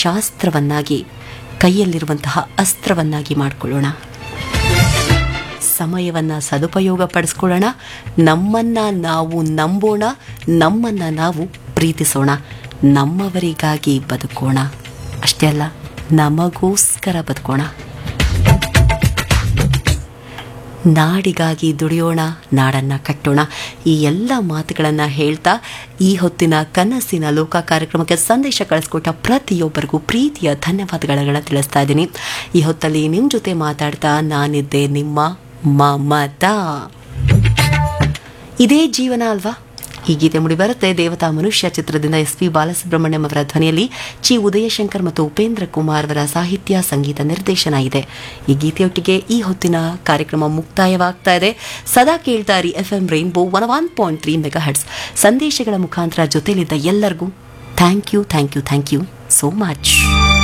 ಶಾಸ್ತ್ರವನ್ನಾಗಿ ಕೈಯಲ್ಲಿರುವಂತಹ ಅಸ್ತ್ರವನ್ನಾಗಿ ಮಾಡಿಕೊಳ್ಳೋಣ ಸಮಯವನ್ನು ಸದುಪಯೋಗ ಪಡಿಸ್ಕೊಳ್ಳೋಣ ನಮ್ಮನ್ನ ನಾವು ನಂಬೋಣ ನಮ್ಮನ್ನ ನಾವು ಪ್ರೀತಿಸೋಣ ನಮ್ಮವರಿಗಾಗಿ ಬದುಕೋಣ ಅಷ್ಟೇ ಅಲ್ಲ ನಮಗೋಸ್ಕರ ಬದುಕೋಣ ನಾಡಿಗಾಗಿ ದುಡಿಯೋಣ ನಾಡನ್ನ ಕಟ್ಟೋಣ ಈ ಎಲ್ಲ ಮಾತುಗಳನ್ನು ಹೇಳ್ತಾ ಈ ಹೊತ್ತಿನ ಕನಸಿನ ಲೋಕ ಕಾರ್ಯಕ್ರಮಕ್ಕೆ ಸಂದೇಶ ಕಳಿಸ್ಕೊಟ್ಟ ಪ್ರತಿಯೊಬ್ಬರಿಗೂ ಪ್ರೀತಿಯ ಧನ್ಯವಾದಗಳನ್ನ ತಿಳಿಸ್ತಾ ಇದ್ದೀನಿ ಈ ಹೊತ್ತಲ್ಲಿ ನಿಮ್ಮ ಜೊತೆ ಮಾತಾಡ್ತಾ ನಾನಿದ್ದೆ ನಿಮ್ಮ ಮಮತಾ ಇದೇ ಜೀವನ ಅಲ್ವಾ ಈ ಗೀತೆ ಮುಡಿ ಬರುತ್ತೆ ದೇವತಾ ಮನುಷ್ಯ ಚಿತ್ರದಿಂದ ಎಸ್ ಪಿ ಬಾಲಸುಬ್ರಹ್ಮಣ್ಯಂ ಅವರ ಧ್ವನಿಯಲ್ಲಿ ಚಿ ಉದಯಶಂಕರ್ ಮತ್ತು ಉಪೇಂದ್ರ ಕುಮಾರ್ ಅವರ ಸಾಹಿತ್ಯ ಸಂಗೀತ ನಿರ್ದೇಶನ ಇದೆ ಈ ಗೀತೆಯೊಟ್ಟಿಗೆ ಈ ಹೊತ್ತಿನ ಕಾರ್ಯಕ್ರಮ ಮುಕ್ತಾಯವಾಗ್ತಾ ಇದೆ ಸದಾ ಕೇಳ್ತಾ ಇರಿ F M Rainbow one one point three mega ಹಡ್ಸ್ ಸಂದೇಶಗಳ ಮುಖಾಂತರ ಜೊತೆಲಿದ್ದ ಎಲ್ಲರಿಗೂ thank you thank you thank you so much